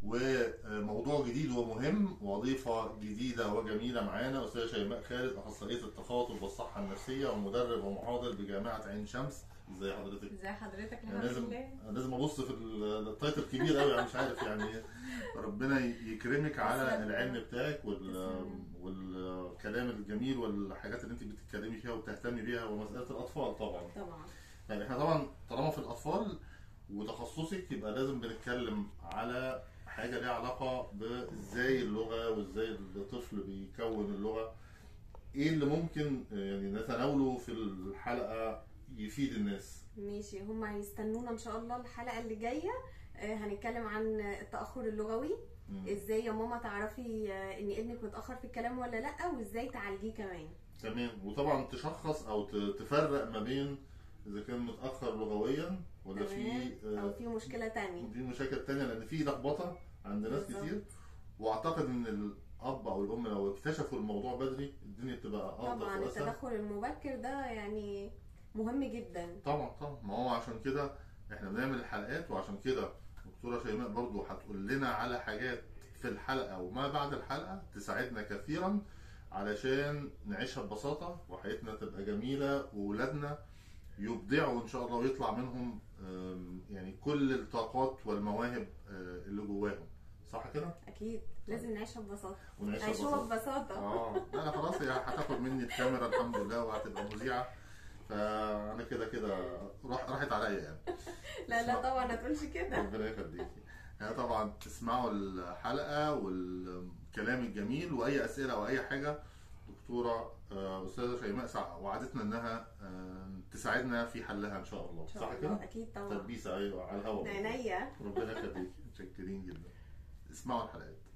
وموضوع جديد ومهم وضيفة جديدة وجميلة معانا أستاذة شيماء خالد أخصائية التخاطب والصحة النفسية ومدرب ومحاضر بجامعة عين شمس ازي حضرتك؟ ازي حضرتك يعني الحمد لازم لله لازم ابص في ال- التايتل كبير قوي انا مش عارف يعني إيه. ربنا يكرمك على تسلم. العلم بتاعك وال تسلم. والكلام الجميل والحاجات اللي انت بتتكلمي فيها وبتهتمي بيها ومساله الاطفال طبعا طبعا يعني احنا طبعا طالما في الاطفال وتخصصك يبقى لازم بنتكلم على حاجه ليها علاقه بازاي اللغه وازاي الطفل بيكون اللغه ايه اللي ممكن يعني نتناوله في الحلقه يفيد الناس ماشي هم هيستنونا ان شاء الله الحلقه اللي جايه آه، هنتكلم عن التاخر اللغوي مم. ازاي يا ماما تعرفي آه، ان ابنك متاخر في الكلام ولا لا وازاي تعالجيه كمان تمام وطبعا تشخص او ت- تفرق ما بين اذا كان متاخر لغويا ولا في تمام او آه، في مشكله تانية دي مشاكل تانية لان في لخبطه عند ناس بالظبط. كتير واعتقد ان الاب او الام لو اكتشفوا الموضوع بدري الدنيا بتبقى افضل طبعا واسهل التدخل المبكر ده يعني مهم جدا طبعا طبعا ما هو عشان كده احنا بنعمل الحلقات وعشان كده دكتوره شيماء برضو هتقول لنا على حاجات في الحلقه وما بعد الحلقه تساعدنا كثيرا علشان نعيشها ببساطه وحياتنا تبقى جميله واولادنا يبدعوا ان شاء الله ويطلع منهم آم، يعني كل الطاقات والمواهب آه، اللي جواهم صح كده؟ اكيد لازم نعيشها ببساطه ونعيشها عيشوها ببساطه ببساطه اه لا انا خلاص هي هتاخد مني الكاميرا الحمد لله وهتبقى مذيعه فانا كده كده راح راحت عليا يعني لا لا طبعا ما تقولش كده ربنا يخليكي يعني طبعا تسمعوا الحلقه والكلام الجميل واي اسئله او اي حاجه دكتوره آه، استاذه شيماء سع- وعدتنا انها آه، تساعدنا في حلها ان شاء الله ان صح شاء كده؟ الله اكيد طبعا تلبيسه ايوه على الهواء عينيا ربنا يخليكي متشكرين جدا اسمعوا الحلقات